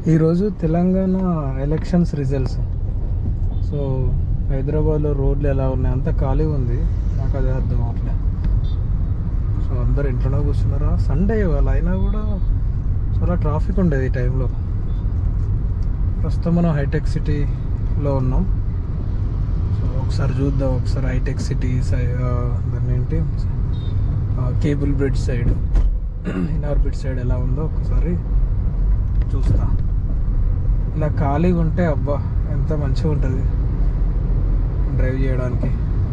ఈరోజు Telangana elections results so హైదరాబాద్లో రోడ్లు ఎలా ఉన్నాయి అంత ఖాళీ ఉంది నాకు అదే అర్థం అవట్లే సో అందరు ఇంట్లోనే కూర్చున్నారా సండే ఇవాళ అయినా కూడా చాలా ట్రాఫిక్ ఉండేది ఈ టైంలో ప్రస్తుతం మనం హైటెక్ సిటీలో ఉన్నాం సో ఒకసారి చూద్దాం ఒకసారి హైటెక్ సిటీ సై ఆ, దాన్ని ఏంటి cable bridge side Inorbit side ఎలా ఉందో ఒకసారి చూస్తా ఇలా ఖాళీగా ఉంటే అబ్బా ఎంత మంచిగా ఉంటుంది డ్రైవ్ చేయడానికి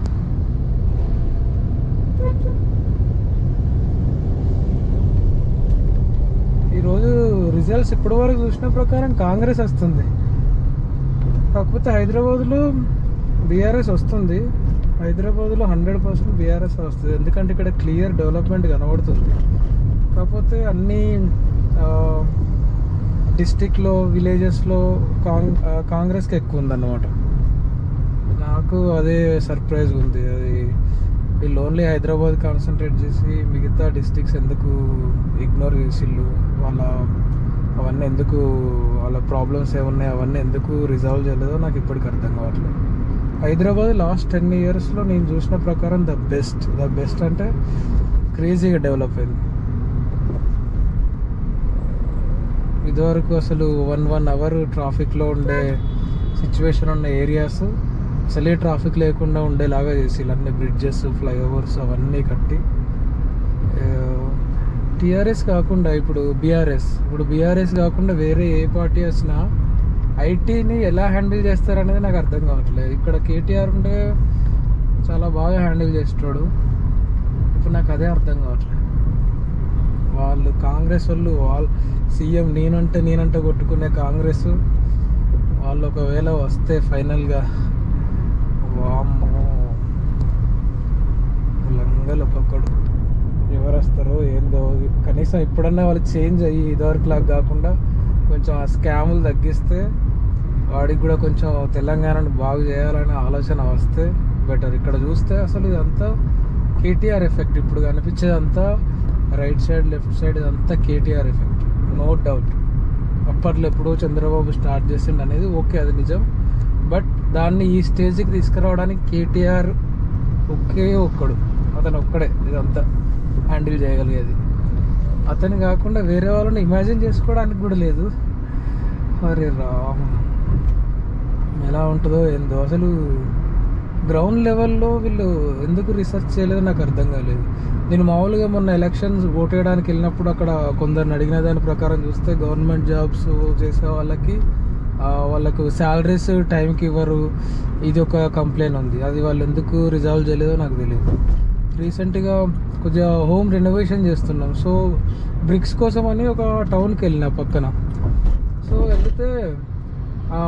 ఈరోజు రిజల్ట్స్ ఇప్పటి వరకు చూసిన ప్రకారం కాంగ్రెస్ వస్తుంది కాకపోతే హైదరాబాద్లో బీఆర్ఎస్ వస్తుంది హైదరాబాద్లో హండ్రెడ్ పర్సెంట్ బీఆర్ఎస్ వస్తుంది ఎందుకంటే ఇక్కడ క్లియర్ డెవలప్మెంట్ కనబడుతుంది కాకపోతే అన్ని డిస్టిక్లో విలేజెస్లో కాంగ్ ఆ, కాంగ్రెస్కి ఎక్కువ ఉందన్నమాట నాకు అదే సర్ప్రైజ్ ఉంది అది వీళ్ళు ఓన్లీ హైదరాబాద్ కాన్సన్ట్రేట్ చేసి మిగతా డిస్ట్రిక్ట్స్ ఎందుకు ఇగ్నోర్ చేసిళ్ళు వాళ్ళ అవన్నీ ఎందుకు వాళ్ళ ప్రాబ్లమ్స్ ఏమున్నాయి అవన్నీ ఎందుకు రిజాల్వ్ చేయలేదో నాకు ఇప్పటికి అర్థం కావట్లేదు హైదరాబాద్ లాస్ట్ టెన్ ఇయర్స్లో నేను చూసిన ప్రకారం ద బెస్ట్ ద బెస్ట్ అంటే క్రేజీగా డెవలప్ అయింది ఇదివరకు అసలు వన్ వన్ అవర్ ట్రాఫిక్లో ఉండే సిచ్యువేషన్ ఉన్న ఏరియాస్ అసలే ట్రాఫిక్ లేకుండా ఉండేలాగా చేసి అన్ని బ్రిడ్జెస్ ఫ్లైఓవర్స్ అవన్నీ కట్టి టీఆర్ఎస్ కాకుండా ఇప్పుడు బీఆర్ఎస్ ఇప్పుడు బీఆర్ఎస్ కాకుండా వేరే ఏ పార్టీ వచ్చినా ఐటీని ఎలా హ్యాండిల్ చేస్తారనేది నాకు అర్థం కావట్లేదు ఇక్కడ కేటీఆర్ ఉంటే చాలా బాగా హ్యాండిల్ చేస్తాడు ఇప్పుడు నాకు అదే అర్థం కావట్లేదు వాళ్ళు కాంగ్రెస్ వాళ్ళు వాళ్ళు సీఎం నేనంటే నేనంటే కొట్టుకునే కాంగ్రెస్ వాళ్ళు ఒకవేళ వస్తే ఫైనల్గా వామ్మో లంగలు ఒక్కొక్కడు ఎవరు వస్తారో ఏందో కనీసం ఇప్పుడన్నా వాళ్ళు చేంజ్ అయ్యి ఇదివరకు లాగా కాకుండా కొంచెం ఆ స్కాములు తగ్గిస్తే వాడికి కూడా కొంచెం తెలంగాణను బాగు చేయాలనే ఆలోచన వస్తే బెటర్ ఇక్కడ చూస్తే అసలు ఇదంతా కేటీఆర్ ఎఫెక్ట్ ఇప్పుడు కనిపించేదంతా రైట్ సైడ్ లెఫ్ట్ సైడ్ ఇదంతా కేటీఆర్ ఎఫెక్ట్ నో డౌట్ అప్పట్లో ఎప్పుడో చంద్రబాబు స్టార్ట్ చేసిండు అనేది ఓకే అది నిజం బట్ దాన్ని ఈ స్టేజ్కి తీసుకురావడానికి కేటీఆర్ ఒకే ఒక్కడు అతను ఒక్కడే ఇదంతా హ్యాండిల్ చేయగలిగేది అతను కాకుండా వేరే వాళ్ళని ఇమాజిన్ చేసుకోవడానికి కూడా లేదు అరే రామ్ ఎలా ఉంటుందో ఏందో అసలు గ్రౌండ్ లెవెల్లో వీళ్ళు ఎందుకు రీసెర్చ్ చేయలేదో నాకు అర్థం కాలేదు నేను మామూలుగా మొన్న ఎలక్షన్స్ ఓట్ వేయడానికి వెళ్ళినప్పుడు అక్కడ కొందరిని అడిగిన దాని ప్రకారం చూస్తే గవర్నమెంట్ జాబ్స్ చేసే వాళ్ళకి ఆ, వాళ్ళకు శాలరీస్ టైంకి ఇవ్వరు ఇది ఒక కంప్లైంట్ ఉంది అది వాళ్ళు ఎందుకు రిజాల్వ్ చేయలేదో నాకు తెలియదు రీసెంట్గా కొద్దిగా హోమ్ రెనోవేషన్ చేస్తున్నాం సో బ్రిక్స్ కోసం అని ఒక టౌన్కి వెళ్ళిన పక్కన సో వెళ్తే ఆ,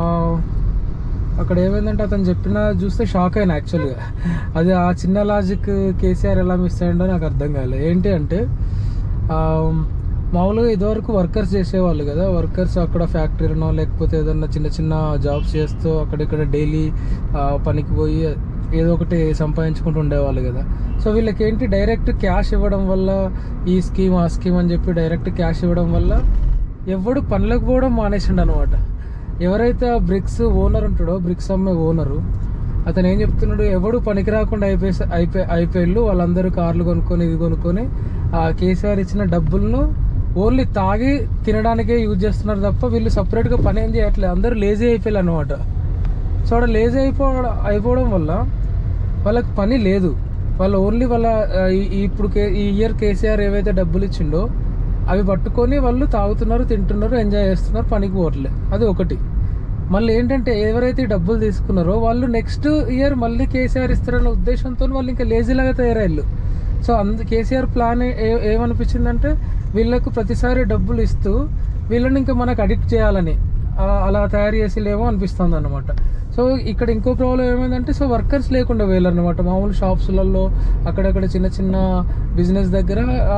అక్కడ ఏమైందంటే అతను చెప్పిన చూస్తే షాక్ అయినా యాక్చువల్గా అది ఆ చిన్న లాజిక్ కేసీఆర్ ఎలా మిస్ అయ్యిండో నాకు అర్థం కాలేదు ఏంటి అంటే ఆ, మామూలుగా ఇదివరకు వర్కర్స్ చేసేవాళ్ళు కదా వర్కర్స్ అక్కడ ఫ్యాక్టరీనో లేకపోతే ఏదన్నా చిన్న చిన్న జాబ్స్ చేస్తూ అక్కడిక్కడ డైలీ పనికి పోయి ఏదో ఒకటి సంపాదించుకుంటూ ఉండేవాళ్ళు కదా సో వీళ్ళకి ఏంటి డైరెక్ట్ క్యాష్ ఇవ్వడం వల్ల ఈ స్కీమ్ ఆ స్కీమ్ అని చెప్పి డైరెక్ట్ క్యాష్ ఇవ్వడం వల్ల ఎవడు పనులకు పోవడం మానేసిండు అనమాట ఎవరైతే ఆ బ్రిక్స్ ఓనర్ ఉంటాడో బ్రిక్స్ అమ్మే ఓనరు అతను ఏం చెప్తున్నాడు ఎవడు పనికి రాకుండా అయిపోయి అయిపోయి అయిపోయిళ్ళు వాళ్ళందరూ కార్లు కొనుక్కొని ఇది కొనుక్కొని ఆ కేసీఆర్ ఇచ్చిన డబ్బులను ఓన్లీ తాగి తినడానికే యూజ్ చేస్తున్నారు తప్ప వీళ్ళు సపరేట్గా పని ఏం చేయట్లేదు అందరూ లేజీ అయిపోయారు అనమాట సో అక్కడ లేజీ అయిపోవడం అయిపోవడం వల్ల వాళ్ళకి పని లేదు వాళ్ళు ఓన్లీ వాళ్ళ ఆ, ఈ- ఈ ఇప్పుడు కే- ఈ ఇయర్ కేసీఆర్ ఏవైతే డబ్బులు ఇచ్చిండో అవి పట్టుకొని వాళ్ళు తాగుతున్నారు తింటున్నారు ఎంజాయ్ చేస్తున్నారు పనికి పోవట్లే అది ఒకటి మళ్ళీ ఏంటంటే ఎవరైతే ఈ డబ్బులు తీసుకున్నారో వాళ్ళు నెక్స్ట్ ఇయర్ మళ్ళీ కేసీఆర్ ఇస్తారన్న ఉద్దేశంతో వాళ్ళు ఇంకా లేజీలాగా తయారయ్యారు సో అందు కేసీఆర్ ప్లాన్ ఏ- ఏమనిపించిందంటే వీళ్ళకు ప్రతిసారి డబ్బులు ఇస్తూ వీళ్ళని ఇంకా మనకు అడిక్ట్ చేయాలని ఆ, అలా తయారు చేసిలేమో అనిపిస్తుంది అనమాట సో ఇక్కడ ఇంకో ప్రాబ్లం ఏమైందంటే సో వర్కర్స్ లేకుండా వేయాలన్నమాట మామూలు షాప్స్లలో అక్కడక్కడ చిన్న చిన్న బిజినెస్ దగ్గర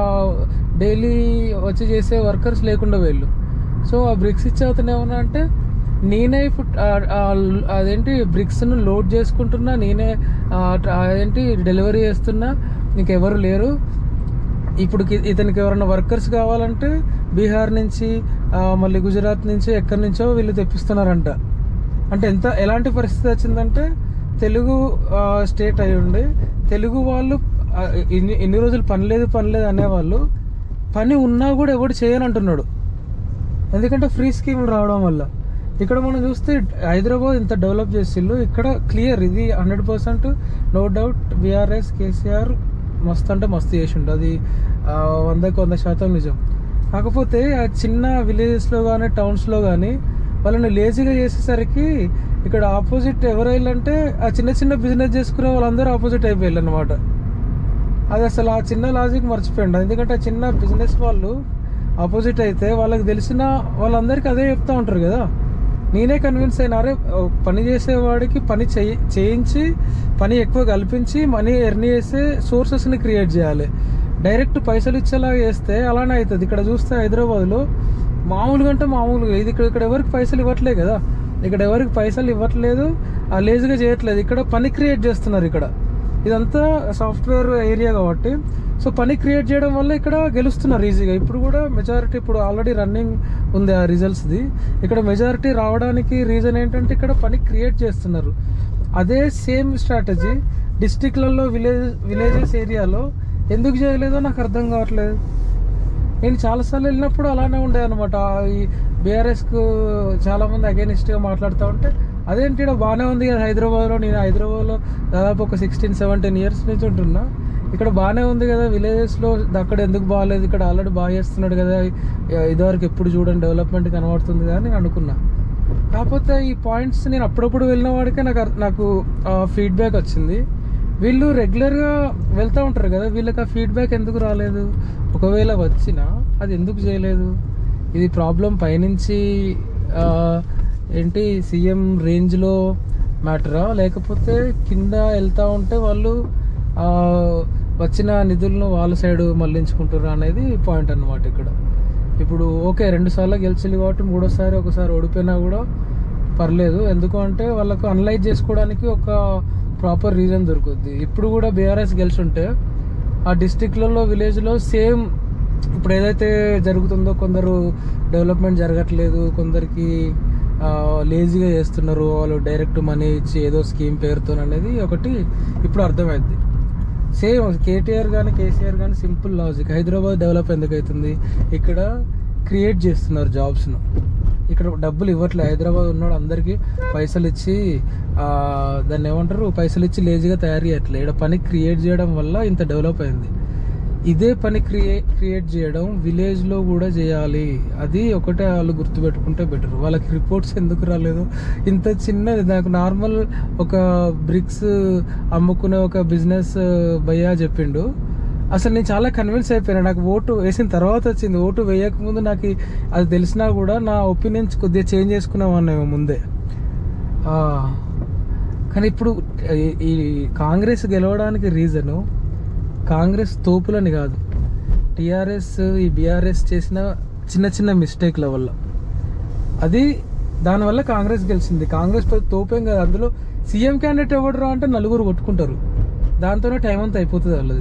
డైలీ వచ్చి చేసే వర్కర్స్ లేకుండా వేళ్ళు సో ఆ బ్రిక్స్ ఇచ్చే అతను ఏమన్నా అంటే నేనే ఇప్పుడు ఆ- ఆ- అదేంటి బ్రిక్స్ను లోడ్ చేసుకుంటున్నా నేనే ఆ, అదేంటి డెలివరీ చేస్తున్నా ఇంకెవరు లేరు ఇప్పుడు కి- ఇతనికి ఎవరైనా వర్కర్స్ కావాలంటే బీహార్ నుంచి ఆ, మళ్ళీ గుజరాత్ నుంచి ఎక్కడి నుంచో వీళ్ళు తెప్పిస్తున్నారంట అంటే ఎంత ఎలాంటి పరిస్థితి వచ్చిందంటే తెలుగు ఆ, స్టేట్ అయి ఉండి తెలుగు వాళ్ళు ఆ, ఇన్ని ఇన్ని రోజులు పని లేదు పని లేదు అనేవాళ్ళు పని ఉన్నా కూడా ఎవడు చేయనంటున్నాడు ఎందుకంటే ఫ్రీ స్కీములు రావడం వల్ల ఇక్కడ మనం చూస్తే హైదరాబాద్ ఇంత డెవలప్ చేసిళ్ళు ఇక్కడ క్లియర్ ఇది hundred percent no doubt BRS KCR మస్తు అంటే మస్తు చేసిండు అది ఆ, వందకు వంద శాతం నిజం కాకపోతే ఆ చిన్న విలేజెస్లో కానీ టౌన్స్లో కానీ వాళ్ళని లేజీగా చేసేసరికి ఇక్కడ ఆపోజిట్ ఎవరు వెళ్ళంటే ఆ చిన్న చిన్న బిజినెస్ చేసుకునే వాళ్ళందరూ ఆపోజిట్ అయిపోయారు అనమాట అది అసలు ఆ చిన్న లాజిక్ మర్చిపోయిండు ఎందుకంటే ఆ చిన్న బిజినెస్ వాళ్ళు ఆపోజిట్ అయితే వాళ్ళకి తెలిసిన వాళ్ళందరికీ అదే చెప్తా ఉంటారు కదా నేనే కన్విన్స్ అయినా అరే ఓ పని చేసేవాడికి పని చేయి చేయించి పని ఎక్కువ కల్పించి మనీ ఎర్న్ చేసే సోర్సెస్ని క్రియేట్ చేయాలి డైరెక్ట్ పైసలు ఇచ్చేలాగా చేస్తే అలానే అవుతుంది ఇక్కడ చూస్తే హైదరాబాద్లో మామూలుగా అంటే మామూలుగా ఇది ఇక్కడ ఇక్కడ ఎవరికి పైసలు ఇవ్వట్లేదు కదా ఇక్కడ ఎవరికి పైసలు ఇవ్వట్లేదు ఆ లేజీగా చేయట్లేదు ఇక్కడ పని క్రియేట్ చేస్తున్నారు ఇక్కడ ఇదంతా సాఫ్ట్వేర్ ఏరియా కాబట్టి సో పని క్రియేట్ చేయడం వల్ల ఇక్కడ గెలుస్తున్నారు ఈజీగా ఇప్పుడు కూడా మెజారిటీ ఇప్పుడు ఆల్రెడీ రన్నింగ్ ఉంది ఆ రిజల్ట్స్ది ఇక్కడ మెజారిటీ రావడానికి రీజన్ ఏంటంటే ఇక్కడ పని క్రియేట్ చేస్తున్నారు అదే సేమ్ స్ట్రాటజీ డిస్టిక్లలో విలేజ్ విలేజెస్ ఏరియాలో ఎందుకు చేయలేదో నాకు అర్థం కావట్లేదు నేను చాలాసార్లు వెళ్ళినప్పుడు అలానే ఉండే అనమాట ఈ బీఆర్ఎస్కు చాలా మంది అగేనిస్ట్గా మాట్లాడుతూ ఉంటే అదేంటి ఈడ బాగానే ఉంది కదా హైదరాబాద్లో నేను హైదరాబాద్లో దాదాపు ఒక సిక్స్టీన్ సెవెంటీన్ ఇయర్స్ నుంచి ఉంటున్నా ఇక్కడ బాగానే ఉంది కదా విలేజెస్లో అక్కడ ఎందుకు బాగాలేదు ఇక్కడ ఆల్రెడీ బాగా చేస్తున్నాడు కదా ఇదివరకు ఎప్పుడు చూడండి డెవలప్మెంట్ కనబడుతుంది కదా అని నేను అనుకున్నా కాకపోతే ఈ పాయింట్స్ నేను అప్పుడప్పుడు వెళ్ళిన వాడికే నాకు అర్- నాకు ఫీడ్బ్యాక్ వచ్చింది వీళ్ళు రెగ్యులర్గా వెళ్తూ ఉంటారు కదా వీళ్ళకి ఆ ఫీడ్బ్యాక్ ఎందుకు రాలేదు ఒకవేళ వచ్చినా అది ఎందుకు చేయలేదు ఇది ప్రాబ్లం పైనుంచి ఆ, ఏంటి సీఎం రేంజ్లో మ్యాటరా లేకపోతే కింద వెళ్తూ ఉంటే వాళ్ళు ఆ, వచ్చిన నిధులను వాళ్ళ సైడ్ మళ్లించుకుంటారు అనేది పాయింట్ అన్నమాట ఇక్కడ ఇప్పుడు ఓకే రెండు సార్లు గెలిచింది కాబట్టి మూడోసారి ఒకసారి ఓడిపోయినా కూడా పర్లేదు ఎందుకు అంటే వాళ్ళకు అనలైజ్ చేసుకోవడానికి ఒక ప్రాపర్ రీజన్ దొరుకుద్ది ఇప్పుడు కూడా బీఆర్ఎస్ గెలిచి ఉంటే ఆ డిస్టిక్లలో విలేజ్లో సేమ్ ఇప్పుడు ఏదైతే జరుగుతుందో కొందరు డెవలప్మెంట్ జరగట్లేదు కొందరికి లేజీగా చేస్తున్నారు వాళ్ళు డైరెక్ట్ మనీ ఇచ్చి ఏదో స్కీమ్ పేరుతో అనేది ఒకటి ఇప్పుడు అర్థమైంది సేమ్ కేటీఆర్ కానీ కేసీఆర్ కానీ సింపుల్ లాజిక్ హైదరాబాద్ డెవలప్ ఎందుకు అవుతుంది ఇక్కడ క్రియేట్ చేస్తున్నారు జాబ్స్ను ఇక్కడ డబ్బులు ఇవ్వట్లేదు హైదరాబాద్ ఉన్నాడు అందరికీ పైసలు ఇచ్చి ఆ, దాన్ని ఏమంటారు పైసలు ఇచ్చి లేజీగా తయారు చేయట్లేదు ఇక్కడ పని క్రియేట్ చేయడం వల్ల ఇంత డెవలప్ అయింది ఇదే పని క్రియే క్రియేట్ చేయడం విలేజ్లో కూడా చేయాలి అది ఒకటే వాళ్ళు గుర్తుపెట్టుకుంటే బెటర్ వాళ్ళకి రిపోర్ట్స్ ఎందుకు రాలేదు ఇంత చిన్నది నాకు నార్మల్ ఒక బ్రిక్స్ అమ్ముకునే ఒక బిజినెస్ భయ్యా చెప్పిండు అసలు నేను చాలా కన్విన్స్ అయిపోయినా నాకు ఓటు వేసిన తర్వాత వచ్చింది ఓటు వేయక ముందు నాకు ఈ- అది తెలిసినా కూడా నా ఒపీనియన్స్ కొద్దిగా చేంజ్ చేసుకున్నామన్నాము ముందే ఆ, కానీ ఇప్పుడు ఈ- ఈ కాంగ్రెస్ గెలవడానికి రీజను కాంగ్రెస్ తోపులని కాదు టిఆర్ఎస్ ఈ బీఆర్ఎస్ చేసిన చిన్న చిన్న మిస్టేక్ల వల్ల అది దానివల్ల కాంగ్రెస్ గెలిచింది కాంగ్రెస్ పెద్ద తోపేం కాదు అందులో సీఎం క్యాండిడేట్ ఎవడు రా అంటే నలుగురు కొట్టుకుంటారు దాంతోనే టైం అంతా అయిపోతుంది వాళ్ళది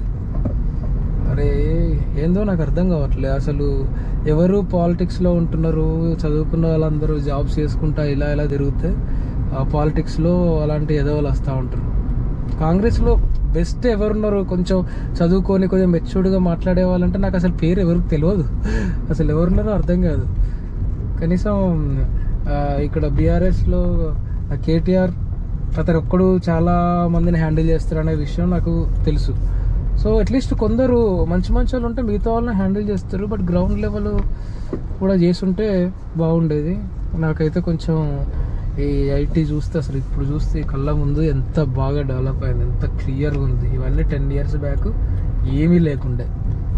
అరే ఏందో నాకు అర్థం కావట్లేదు అసలు ఎవరు పాలిటిక్స్లో ఉంటున్నారు చదువుకున్న వాళ్ళందరూ జాబ్స్ చేసుకుంటా ఇలా ఇలా తిరిగితే ఆ పాలిటిక్స్లో అలాంటి ఎదవలు వస్తూ ఉంటారు కాంగ్రెస్లో బెస్ట్ ఎవరున్నారు కొంచెం చదువుకొని కొంచెం మెచ్యూర్డ్గా మాట్లాడే వాళ్ళంటే నాకు అసలు పేరు ఎవరికి తెలియదు అసలు ఎవరున్నారో అర్థం కాదు కనీసం ఆ, ఇక్కడ బీఆర్ఎస్లో కేటీఆర్ అతను ఒక్కడు చాలా మందిని హ్యాండిల్ చేస్తారనే విషయం నాకు తెలుసు సో అట్లీస్ట్ కొందరు మంచి మంచి వాళ్ళు ఉంటే మిగతా వాళ్ళని హ్యాండిల్ చేస్తారు బట్ గ్రౌండ్ లెవెల్ కూడా చేసుంటే బాగుండేది నాకైతే కొంచెం ఈ ఐటీ చూస్తే అసలు ఇప్పుడు చూస్తే ఈ కళ్ళ ముందు ఎంత బాగా డెవలప్ అయింది ఎంత క్లియర్గా ఉంది ఇవన్నీ టెన్ ఇయర్స్ బ్యాక్ ఏమీ లేకుండే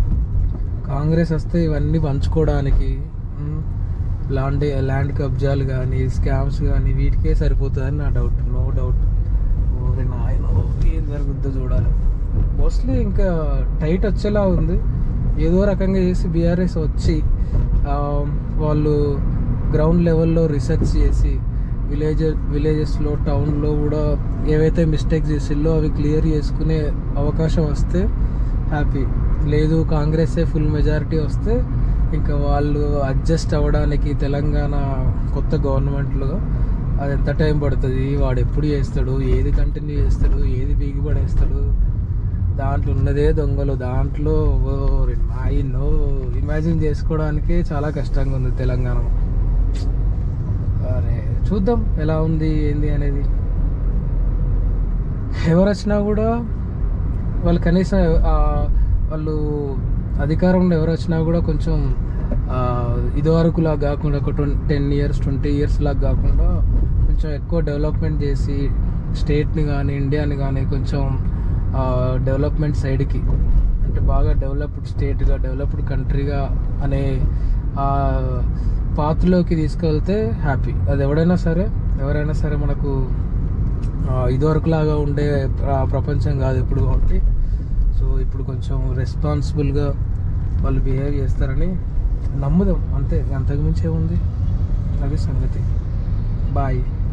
కాంగ్రెస్ వస్తే ఇవన్నీ పంచుకోవడానికి మ్, ల్యాండ్ ల్యాండ్ కబ్జాలు కానీ స్కామ్స్ కానీ వీటికే సరిపోతుందని నా డౌట్ నో డౌట్ ఓరే నాయన ఏం జరుగుద్దో చూడాలి మోస్ట్లీ ఇంకా టైట్ వచ్చేలా ఉంది ఏదో రకంగా చేసి బీఆర్ఎస్ వచ్చి ఆ, వాళ్ళు గ్రౌండ్ లెవెల్లో రీసెర్చ్ చేసి విలేజ్ విలేజెస్లో టౌన్లో కూడా ఏవైతే మిస్టేక్స్ చేసిల్లో అవి క్లియర్ చేసుకునే అవకాశం వస్తే హ్యాపీ లేదు కాంగ్రెసే ఫుల్ మెజారిటీ వస్తే ఇంకా వాళ్ళు అడ్జస్ట్ అవ్వడానికి తెలంగాణ కొత్త గవర్నమెంట్లో అది ఎంత టైం పడుతుంది వాడు ఎప్పుడు చేస్తాడు ఏది కంటిన్యూ చేస్తాడు ఏది బీగి పడేస్తాడు దాంట్లో ఉన్నదే దొంగలు దాంట్లో నో ఇమాజిన్ చేసుకోవడానికే చాలా కష్టంగా ఉంది తెలంగాణ అరే చూద్దాం ఎలా ఉంది ఏంది అనేది ఎవరు వచ్చినా కూడా వాళ్ళు కనీసం ఆ, వాళ్ళు అధికారంలో ఎవరు వచ్చినా కూడా కొంచెం ఆ, ఇదివరకు లాగా కాకుండా ఒక twenty ten years twenty years లాగా కాకుండా కొంచెం ఎక్కువ డెవలప్మెంట్ చేసి స్టేట్ని కానీ ఇండియాని కానీ కొంచెం డెవలప్మెంట్ సైడ్కి అంటే బాగా డెవలప్డ్ స్టేట్గా డెవలప్డ్ కంట్రీగా అనే ఆ పాత్రలోకి తీసుకెళ్తే హ్యాపీ అది ఎవడైనా సరే ఎవరైనా సరే మనకు ఆ, ఇదివరకు లాగా ఉండే ప్ర- ప్రపంచం కాదు ఇప్పుడు కాబట్టి సో ఇప్పుడు కొంచెం రెస్పాన్సిబుల్గా వాళ్ళు బిహేవ్ చేస్తారని నమ్ముదాం అంతే అంతకుమించి ఏముంది అది సంగతి బాయ్